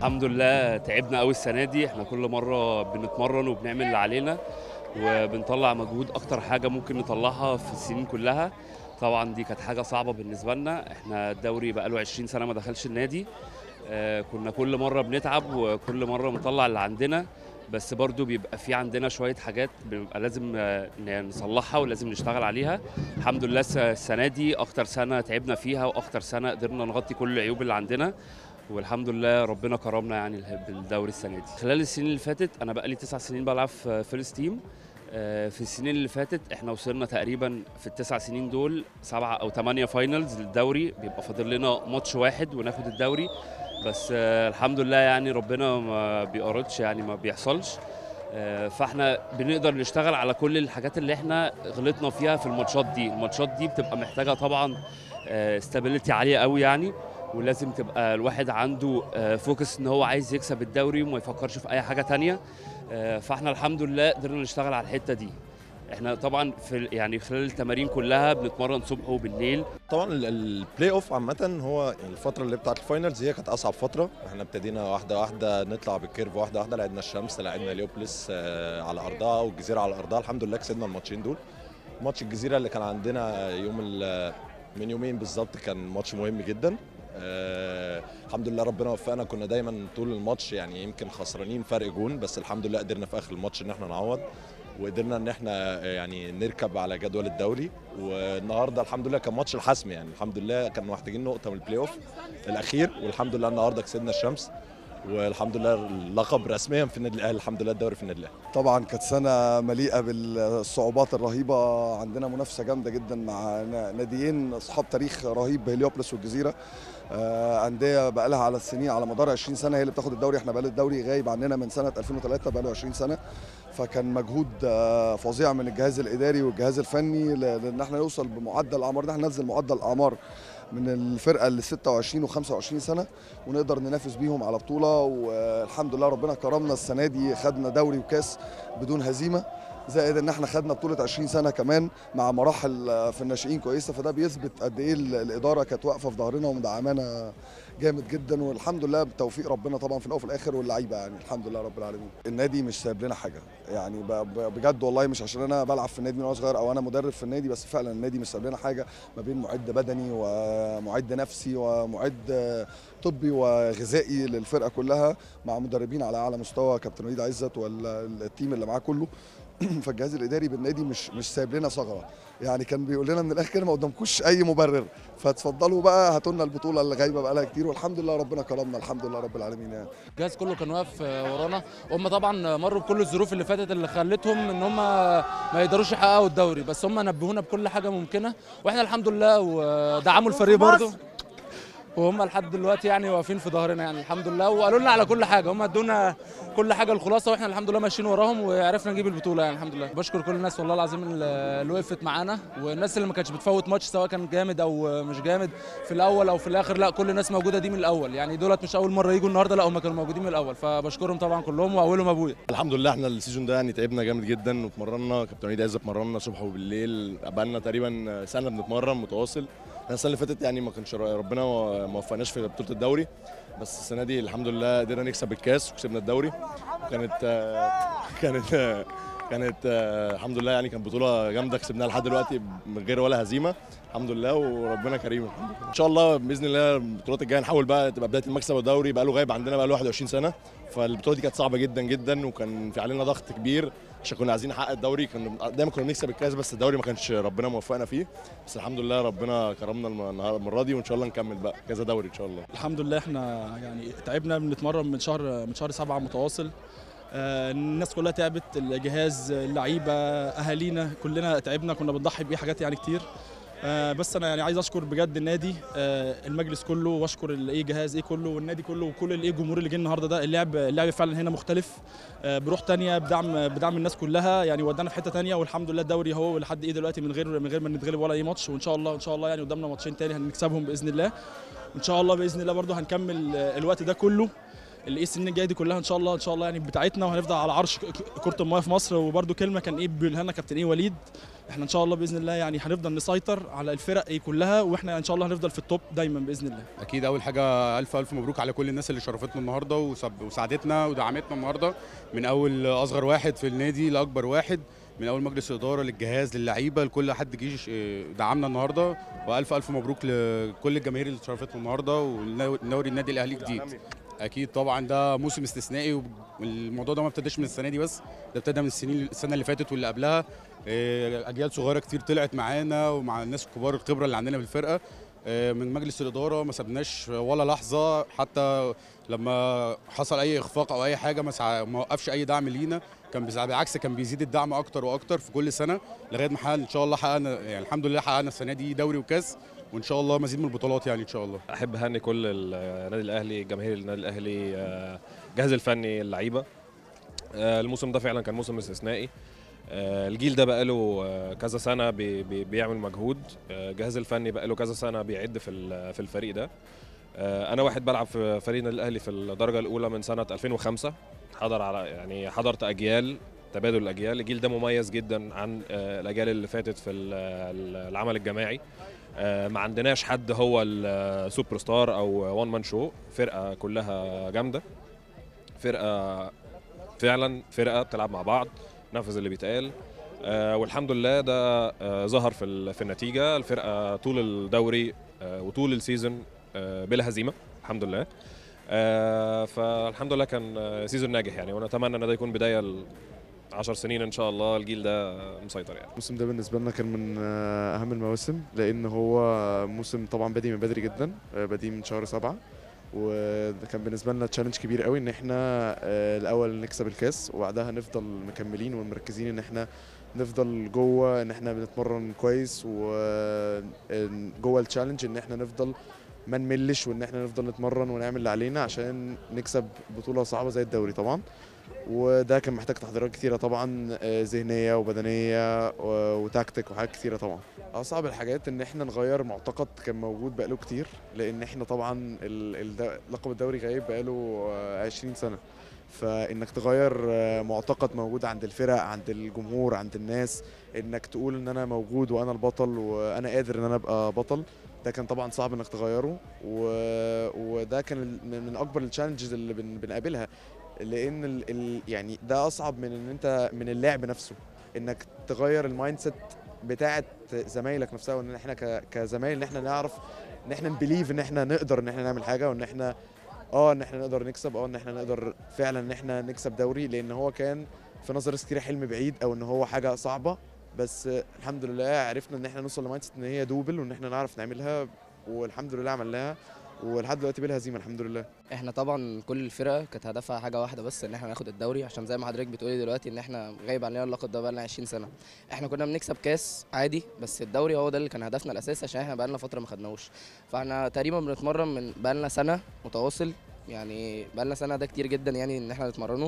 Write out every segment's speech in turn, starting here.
الحمد لله تعبنا قوي السنه دي احنا كل مره بنتمرن وبنعمل اللي علينا وبنطلع مجهود اكتر حاجه ممكن نطلعها في السنين كلها طبعا دي كانت حاجه صعبه بالنسبه لنا احنا الدوري بقاله 20 سنه ما دخلش النادي آه، كنا كل مره بنتعب وكل مره بنطلع اللي عندنا بس برضو بيبقى في عندنا شويه حاجات بنبقى لازم آه، نصلحها ولازم نشتغل عليها الحمد لله الس- السنه دي اكتر سنه تعبنا فيها واكتر سنه قدرنا نغطي كل العيوب اللي عندنا والحمد لله ربنا كرمنا يعني اله- بالدوري السنه دي خلال السنين اللي فاتت انا بقى لي تسع سنين بلعب في فيرست تيم آه، في السنين اللي فاتت احنا وصلنا تقريبا في التسع سنين دول سبعة او ثمانية فاينلز للدوري بيبقى فاضل لنا ماتش واحد وناخد الدوري بس آه، الحمد لله يعني ربنا ما بيقرضش يعني ما بيحصلش آه، فاحنا بنقدر نشتغل على كل الحاجات اللي احنا غلطنا فيها في الماتشات دي الماتشات دي بتبقى محتاجة طبعا استابيليتي عالية قوي يعني ولازم تبقى الواحد عنده فوكس ان هو عايز يكسب الدوري وما يفكرش في اي حاجة تانية آه، فاحنا الحمد لله قدرنا نشتغل على الحتة دي احنا طبعا في ال- يعني خلال التمارين كلها بنتمرن صبح وبالليل طبعا ال- البلاي اوف عامة هو الفترة اللي بتاعت الفاينلز هي كانت أصعب فترة، احنا ابتدينا واحدة واحدة نطلع بالكيرف واحدة واحدة لعبنا الشمس لعبنا ليوبلس آه، على أرضها والجزيرة على أرضها الحمد لله كسبنا الماتشين دول. ماتش الجزيرة اللي كان عندنا يوم ال- من يومين بالظبط كان ماتش مهم جدا. آه الحمد لله ربنا وفقنا كنا دايما طول الماتش يعني يمكن خسرانين فرق جون بس الحمد لله قدرنا في اخر الماتش ان احنا نعوض وقدرنا ان احنا يعني نركب على جدول الدوري والنهارده الحمد لله كان ماتش الحسم يعني الحمد لله كانوا محتاجين نقطه من البلاي اوف الاخير والحمد لله النهارده كسبنا الشمس والحمد لله اللقب رسميا في النادي الاهلي الحمد لله الدوري في النادي الاهلي طبعا كانت سنة مليئة بالصعوبات الرهيبة عندنا منافسة جامدة جدا مع ناديين أصحاب تاريخ رهيب هليوبلس والجزيرة آه، أندية بقى لها على السنين على مدار 20 سنة هي اللي بتاخد الدوري احنا بقى الدوري غايب عننا من سنة 2003 بقى له 20 سنة فكان مجهود آه، فظيع من الجهاز الإداري والجهاز الفني ل- لأن احنا نوصل بمعدل أعمار ان احنا ننزل معدل أعمار من الفرقة اللي 26 و25 سنة ونقدر ننافس بيهم على بطولة والحمد لله ربنا كرمنا السنة دي خدنا دوري وكاس بدون هزيمة زائد ان احنا خدنا بطولة 20 سنة كمان مع مراحل آه، في الناشئين كويسة فده بيثبت قد ايه ال- الإدارة كانت واقفة في ظهرنا ومدعمانا جامد جدا والحمد لله بتوفيق ربنا طبعا في الاول وفي الاخر واللعيبه يعني الحمد لله رب العالمين النادي مش سايب لنا حاجه يعني ب- ب- بجد والله مش عشان انا بلعب في النادي من وانا صغير او انا مدرب في النادي بس فعلا النادي مش سايب لنا حاجه ما بين معد بدني ومعد نفسي ومعد طبي وغذائي للفرقه كلها مع مدربين على اعلى مستوى كابتن وليد عزت والتيم اللي معاه كله فالجهاز الاداري بالنادي مش مش سايب لنا ثغره يعني كان بيقول لنا من الاخر كده ما قدامكوش اي مبرر فتفضلوا بقى هاتوا لنا البطوله اللي غايبه بقى لها كتير والحمد لله ربنا كرمنا الحمد لله رب العالمين يعني الجهاز كله كان واقف آه، ورانا هم طبعا مروا بكل الظروف اللي فاتت اللي خلتهم ان هم ما يقدروش يحققوا الدوري بس هم نبهونا بكل حاجه ممكنه واحنا الحمد لله ودعموا الفريق برضه وهم لحد دلوقتي يعني واقفين في ظهرنا يعني الحمد لله وقالوا لنا على كل حاجه هم ادونا كل حاجه الخلاصه واحنا الحمد لله ماشيين وراهم وعرفنا نجيب البطوله يعني الحمد لله بشكر كل الناس والله العظيم اللي اللي وقفت معانا والناس اللي ما كانتش بتفوت ماتش سواء كان جامد او مش جامد في الاول او في الاخر لا كل الناس موجوده دي من الاول يعني دولت مش اول مره يجوا النهارده لا هم كانوا موجودين من الاول فبشكرهم طبعا كلهم واولهم ابويا الحمد لله احنا السيزون ده يعني تعبنا جامد جدا واتمرنا كابتن وليد عزت اتمرنا صبح وبالليل بقالنا تقريبا سنه بنتمرن متواصل احنا السنه اللي فاتت يعني ما كانش ربنا ما وفقناش في بطوله الدوري بس السنه دي الحمد لله قدرنا نكسب الكاس وكسبنا الدوري وكانت آه، كانت آه، كانت آه، الحمد لله يعني كانت بطوله جامده كسبناها لحد دلوقتي من غير ولا هزيمه الحمد لله وربنا كريم الحمد لله ان شاء الله باذن الله البطولات الجايه نحاول بقى تبقى بدايه المكسب الدوري بقى له غايب عندنا بقى له 21 سنه فالبطوله دي كانت صعبه جدا جدا وكان في علينا ضغط كبير عشان كنا عايزين نحقق الدوري كنا دايما كنا بنكسب الكاس بس الدوري ما كانش ربنا موفقنا فيه بس الحمد لله ربنا كرمنا الم- النهار- المره دي وان شاء الله نكمل بقى كذا دوري ان شاء الله الحمد لله احنا يعني تعبنا بنتمرن من شهر من شهر سبعة متواصل آه، الناس كلها تعبت الجهاز اللعيبه اهالينا كلنا تعبنا كنا بنضحي بايه حاجات يعني كتير آه، بس انا يعني عايز اشكر بجد النادي آه، المجلس كله واشكر الايه جهاز ايه كله والنادي كله وكل الايه الجمهور اللي جه النهارده ده اللعب اللعب فعلا هنا مختلف آه، بروح تانية بدعم بدعم الناس كلها يعني ودانا في حته تانية والحمد لله الدوري هو لحد ايه دلوقتي من غير من غير ما نتغلب ولا اي ماتش وان شاء الله ان شاء الله يعني قدامنا ماتشين تاني هنكسبهم باذن الله ان شاء الله باذن الله برضو هنكمل آه، الوقت ده كله الايه السنين الجايه دي كلها ان شاء الله ان شاء الله يعني بتاعتنا وهنفضل على عرش ك- ك- كره المايه في مصر وبرده كلمه كان ايه بيقولها لنا كابتن ايه وليد احنا ان شاء الله باذن الله يعني هنفضل نسيطر على الفرق ايه كلها واحنا ان شاء الله هنفضل في التوب دايما باذن الله اكيد اول حاجه الف الف مبروك على كل الناس اللي شرفتنا النهارده وسب- وساعدتنا ودعمتنا النهارده من اول اصغر واحد في النادي لاكبر واحد من اول مجلس الاداره للجهاز للعيبه لكل حد جيش اه، دعمنا النهارده والف الف مبروك لكل الجماهير اللي شرفتنا النهارده ونوري النادي الاهلي جديد اكيد طبعا ده موسم استثنائي والموضوع ده ما ابتداش من السنه دي بس ده ابتدى من السنين السنه اللي فاتت واللي قبلها اه، اجيال صغيره كتير طلعت معانا ومع الناس الكبار الخبره اللي عندنا في الفرقه آه، من مجلس الاداره ما سبناش ولا لحظه حتى لما حصل اي اخفاق او اي حاجه ما سع- ما وقفش اي دعم لينا كان بيزع- بالعكس كان بيزيد الدعم اكتر واكتر في كل سنه لغايه ما حققنا ان شاء الله حققنا يعني الحمد لله حققنا السنه دي دوري وكاس وان شاء الله مزيد من البطولات يعني ان شاء الله احب اهني كل النادي الاهلي جماهير النادي الاهلي آه، الجهاز الفني اللعيبه آه، الموسم ده فعلا كان موسم استثنائي آه، الجيل ده بقاله آه، كذا سنه بي بي بيعمل مجهود آه، الجهاز الفني بقاله كذا سنه بيعد في ال- في الفريق ده آه، انا واحد بلعب في فريق النادي الاهلي في الدرجه الاولى من سنه 2005 حضر على يعني حضرت اجيال تبادل الاجيال الجيل ده مميز جدا عن آه، الاجيال اللي فاتت في ال- ال- العمل الجماعي آه، ما عندناش حد هو السوبر ستار او وان مان شو فرقه كلها جامده فرقه فعلا فرقه بتلعب مع بعض نفذ اللي بيتقال آه، والحمد لله ده آه، ظهر في ال- في النتيجه الفرقه طول الدوري آه، وطول السيزون آه، بلا هزيمه الحمد لله آه، فالحمد لله كان آه، سيزون ناجح يعني وانا اتمنى ان ده يكون بدايه ل 10 سنين ان شاء الله الجيل ده مسيطر يعني الموسم ده بالنسبه لنا كان من آه، اهم المواسم لان هو موسم طبعا بادي من بدري جدا آه، بادي من شهر سبعة وده كان بالنسبه لنا تشالنج كبير قوي ان احنا آه، الاول نكسب الكاس وبعدها نفضل مكملين ومركزين ان احنا نفضل جوه ان احنا بنتمرن كويس وجوه التشالنج ان احنا نفضل ما نملش وان احنا نفضل نتمرن ونعمل اللي علينا عشان نكسب بطوله صعبه زي الدوري طبعا وده كان محتاج تحضيرات كتيره طبعا آه، ذهنيه وبدنيه و- وتكتيك وحاجات كتيره طبعا اصعب الحاجات ان احنا نغير معتقد كان موجود بقاله كتير لان احنا طبعا ال- الد- لقب الدوري غايب بقاله آه، 20 سنه فانك تغير آه، معتقد موجود عند الفرق عند الجمهور عند الناس انك تقول ان انا موجود وانا البطل وانا قادر ان انا ابقى بطل ده كان طبعا صعب انك تغيره و... وده كان ال- من من اكبر التشالنجز اللي بن... بنقابلها لان ال... ال... يعني ده اصعب من ان انت من اللعب نفسه انك تغير المايند سيت بتاعه زمايلك نفسها وان احنا ك... كزمايل ان احنا نعرف ان احنا نبليف ان احنا نقدر ان احنا نعمل حاجه وان احنا اه ان احنا نقدر نكسب اه ان احنا نقدر فعلا ان احنا نكسب دوري لان هو كان في نظر ناس كتير حلم بعيد او ان هو حاجه صعبه بس الحمد لله عرفنا ان احنا نوصل لمايند سيت ان هي دوبل وان احنا نعرف نعملها والحمد لله عملناها ولحد دلوقتي بلا هزيمه الحمد لله احنا طبعا كل الفرقه كانت هدفها حاجه واحده بس ان احنا ناخد الدوري عشان زي ما حضرتك بتقولي دلوقتي ان احنا غايب علينا اللقب ده بقالنا 20 سنه احنا كنا بنكسب كاس عادي بس الدوري هو ده اللي كان هدفنا الاساسي عشان احنا بقالنا فتره ما خدناهوش فاحنا تقريبا بنتمرن من بقالنا سنه متواصل يعني بقالنا سنه ده كتير جدا يعني ان احنا نتمرنه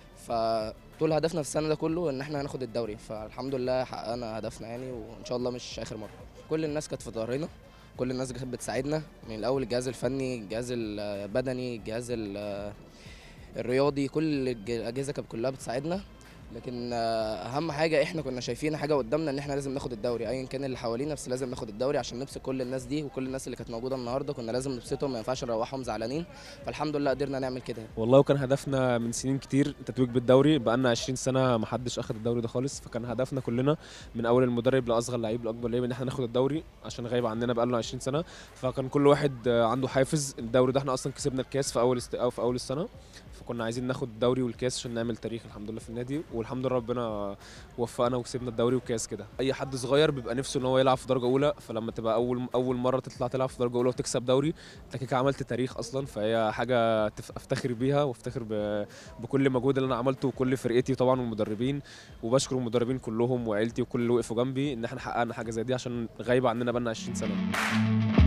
فطول هدفنا في السنه ده كله ان احنا هناخد الدوري فالحمد لله حققنا هدفنا يعني وان شاء الله مش اخر مره كل الناس كانت في ظهرنا كل الناس كانت بتساعدنا من الاول الجهاز الفني الجهاز البدني الجهاز ال- الرياضي كل الج- الاجهزه كانت كلها بتساعدنا لكن آه، اهم حاجه احنا كنا شايفين حاجه قدامنا ان احنا لازم ناخد الدوري ايا كان اللي حوالينا بس لازم ناخد الدوري عشان نبسط كل الناس دي وكل الناس اللي كانت موجوده النهارده كنا لازم نبسطهم ما ينفعش نروحهم زعلانين فالحمد لله قدرنا نعمل كده والله وكان هدفنا من سنين كتير التتويج بالدوري بقالنا 20 سنه ما حدش اخد الدوري ده خالص فكان هدفنا كلنا من اول المدرب لاصغر لعيب لاكبر لعيب ان احنا ناخد الدوري عشان غايب عننا بقالنا 20 سنه فكان كل واحد آه، عنده حافز الدوري ده احنا اصلا كسبنا الكاس في اول است... أو في اول السنه فكنا عايزين ناخد الدوري والكاس عشان نعمل تاريخ الحمد لله في النادي والحمد لله ربنا وفقنا وكسبنا الدوري والكاس كده اي حد صغير بيبقى نفسه ان هو يلعب في درجه اولى فلما تبقى اول اول مره تطلع تلعب في درجه اولى وتكسب دوري انت كده عملت تاريخ اصلا فهي حاجه تف- افتخر بيها وافتخر ب... بكل مجهود اللي انا عملته وكل فرقتي طبعا والمدربين وبشكر المدربين كلهم وعيلتي وكل اللي وقفوا جنبي ان احنا حققنا حاجه زي دي عشان غايبه عننا بقالنا 20 سنه